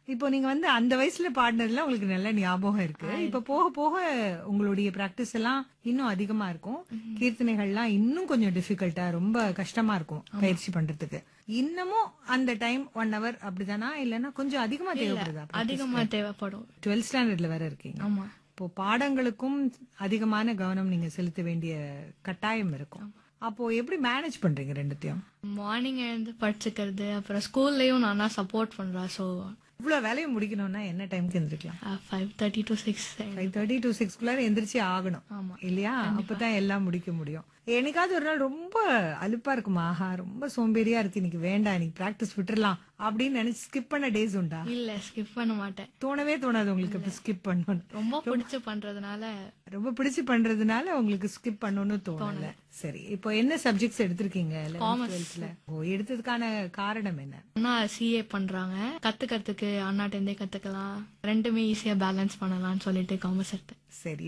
இப்போ நீங்க வந்து அந்த வயசுல பாடினதுல உங்களுக்கு நல்ல ஞாபகம் இருக்கு இப்ப போக போக உங்களுடைய பிராக்டிஸ் எல்லாம் இன்னும் அதிகமா இருக்கும் கீர்த்தனைகள்லாம் இன்னும் கொஞ்சம் டிஃபிகல்ட்டா ரொம்ப கஷ்டமா இருக்கும் பயிற்சி பண்றதுக்கு இன்னமும் அந்த டைம் ஒன் ஹவர் அப்படிதானா இல்லைன்னா கொஞ்சம் அதிகமா தேவைப்படுதா அதிகமா தேவைப்படும் டுவெல்த் ஸ்டாண்டர்ட்ல வேற இருக்கீங்க ஆமா இப்போ பாடங்களுக்கும் அதிகமான கவனம் நீங்க செலுத்த வேண்டிய கட்டாயம் இருக்கும் அப்போ எப்படி மேனேஜ் பண்றீங்க ரெண்டுத்தையும் மார்னிங் எழுந்து படிச்சுக்கிறது அப்புறம் ஸ்கூல்லயும் நானா சப்போர்ட் பண்றேன் ஸோ இவ்வளவு வேலையை முடிக்கணும்னா என்ன டைம்க்கு எந்திரிக்கலாம் five thirty to six five thirty to சிக்ஸ்க்குள்ளார எந்திரிச்சு ஆகணும் ஆமா. இல்லையா அப்பதான் எல்லாம் முடிக்க முடியும் என்னைக்காவது ஒரு நாள் ரொம்ப அலுப்பா இருக்குமா ஆஹா ரொம்ப சோம்பேறியா இருக்கு இன்னைக்கு வேண்டாம் இன்னைக்கு பிராக்டிஸ் விட்டுறலாம் அப்படின்னு நினைச்சு ஸ்கிப் பண்ண டேஸ் உண்டா இல்ல ஸ்கிப் பண்ண மாட்டேன் தோணவே தோணாது உங்களுக்கு இப்ப ஸ்கிப் பண்ணணும் ரொம்ப பிடிச்சு பண்றதுனால ரொம்ப பிடிச்சு பண்றதுனால உங்களுக்கு ஸ்கிப் பண்ணணும்னு தோணல சரி இப்போ என்ன சப்ஜெக்ட்ஸ் எடுத்திருக்கீங்க டுவெல்த்ல ஓ எடுத்ததுக்கான காரணம் என்ன அண்ணா சிஏ பண்றாங்க கத்துக்கிறதுக்கு அண்ணாட்டேருந்தே கத்துக்கலாம் ரெண்டுமே ஈஸியா பேலன்ஸ் பண்ணலாம்னு சொல்லிட்டு காமர்ஸ் எடுத்தேன் சரி